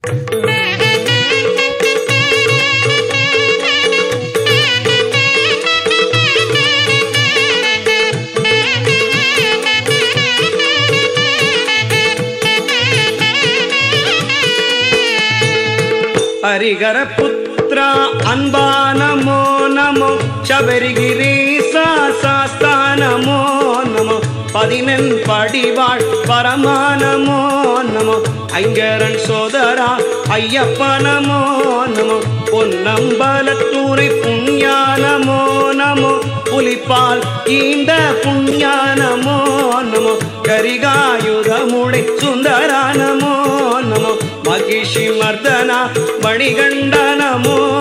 ಹರಿಗರ ಪುತ್ರ ಅನ್ಬಾ ನಮೋ ನಮೋ ಶಬರಿಗಿರೀಸ ಶಾಸ್ತ ನಮೋ ನಮೋ பதினெண் படிவாள் பரமானமோ நமோ ஐங்கரன் சோதரா ஐயப்ப நமோ நமோ பொன்னம்பலத்தூரை புண்ணியானமோ நமோ புலிப்பால் ஈந்த புண்ணியானமோ நமோ கரிகாயுதமுடை சுந்தரா நமோ நமோ மகிஷி மர்தனா மணிகண்ட நமோ